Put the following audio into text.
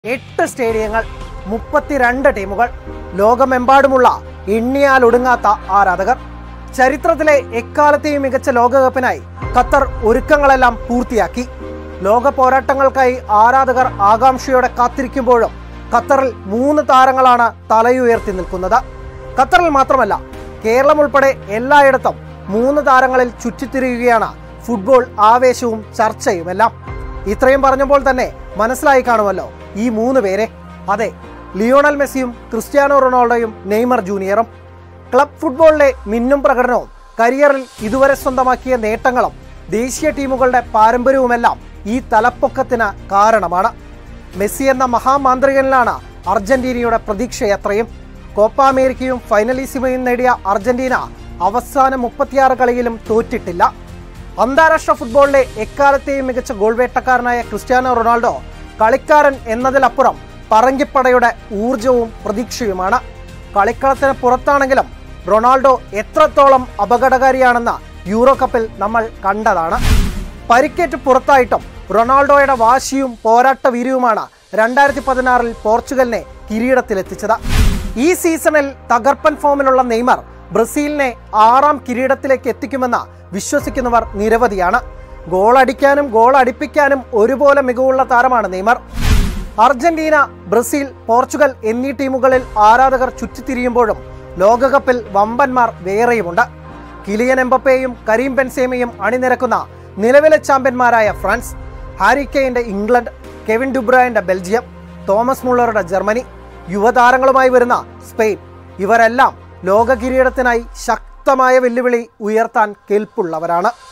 എട്ട് സ്റ്റേഡിയങ്ങൾ മുപ്പത്തിരണ്ട് ടീമുകൾ ലോകമെമ്പാടുമുള്ള എണ്ണിയാൽ ഒടുങ്ങാത്ത ആരാധകർ ചരിത്രത്തിലെ എക്കാലത്തെയും മികച്ച ലോകകപ്പിനായി ഖത്തർ ഒരുക്കങ്ങളെല്ലാം പൂർത്തിയാക്കി ലോക പോരാട്ടങ്ങൾക്കായി ആരാധകർ ആകാംക്ഷയോടെ കാത്തിരിക്കുമ്പോഴും ഖത്തറിൽ മൂന്ന് താരങ്ങളാണ് തലയുയർത്തി നിൽക്കുന്നത് ഖത്തറിൽ മാത്രമല്ല കേരളം ഉൾപ്പെടെ എല്ലായിടത്തും മൂന്ന് താരങ്ങളിൽ ചുറ്റിത്തിരിയുകയാണ് ഫുട്ബോൾ ആവേശവും ചർച്ചയുമെല്ലാം ഇത്രയും പറഞ്ഞപ്പോൾ തന്നെ മനസ്സിലായി കാണുമല്ലോ ഈ മൂന്ന് പേരെ അതെ ലിയോണൽ മെസ്സിയും ക്രിസ്ത്യാനോ റൊണാൾഡോയും നെയ്മർ ജൂനിയറും ക്ലബ് ഫുട്ബോളിലെ മിന്നും പ്രകടനവും കരിയറിൽ ഇതുവരെ സ്വന്തമാക്കിയ നേട്ടങ്ങളും ദേശീയ ടീമുകളുടെ പാരമ്പര്യവുമെല്ലാം ഈ തലപ്പൊക്കത്തിന് കാരണമാണ് മെസ്സി എന്ന മഹാമാന്ത്രികനിലാണ് അർജന്റീനയുടെ പ്രതീക്ഷയത്രയും കോപ്പ അമേരിക്കയും ഫൈനലിസിമയും നേടിയ അർജന്റീന അവസാന മുപ്പത്തിയാറ് കളിയിലും തോറ്റിട്ടില്ല അന്താരാഷ്ട്ര ഫുട്ബോളിലെ എക്കാലത്തെയും മികച്ച ഗോൾ വേട്ടക്കാരനായ ക്രിസ്ത്യാനോ റൊണാൾഡോ കളിക്കാരൻ എന്നതിലപ്പുറം പറങ്കിപ്പടയുടെ ഊർജവും പ്രതീക്ഷയുമാണ് കളിക്കളത്തിന് പുറത്താണെങ്കിലും റൊണാൾഡോ എത്രത്തോളം അപകടകാരിയാണെന്ന് യൂറോ കപ്പിൽ നമ്മൾ കണ്ടതാണ് പരിക്കേറ്റ് പുറത്തായിട്ടും റൊണാൾഡോയുടെ വാശിയും പോരാട്ട വീര്യവുമാണ് രണ്ടായിരത്തി പതിനാറിൽ പോർച്ചുഗലിനെ കിരീടത്തിലെത്തിച്ചത് ഈ സീസണിൽ തകർപ്പൻ ഫോമിലുള്ള നെയ്മർ ബ്രസീലിനെ ആറാം കിരീടത്തിലേക്ക് എത്തിക്കുമെന്ന് വിശ്വസിക്കുന്നവർ നിരവധിയാണ് ഗോൾ അടിക്കാനും ഗോൾ അടിപ്പിക്കാനും ഒരുപോലെ മികവുള്ള താരമാണ് നെയ്മർ അർജന്റീന ബ്രസീൽ പോർച്ചുഗൽ എന്നീ ടീമുകളിൽ ആരാധകർ ചുറ്റിത്തിരിയുമ്പോഴും ലോകകപ്പിൽ വമ്പന്മാർ വേറെയുമുണ്ട് കിലിയൻ എംബപ്പയും കരീം ബെൻസേമയും അണിനിരക്കുന്ന നിലവിലെ ചാമ്പ്യന്മാരായ ഫ്രാൻസ് ഹാരി കെയിന്റെ ഇംഗ്ലണ്ട് കെവിൻ ഡുബ്രായന്റെ ബെൽജിയം തോമസ് മുള്ളറുടെ ജർമ്മനി യുവതാരങ്ങളുമായി വരുന്ന സ്പെയിൻ ഇവരെല്ലാം ലോക കിരീടത്തിനായി ശക്തമായ വെല്ലുവിളി ഉയർത്താൻ കെൽപ്പുള്ളവരാണ്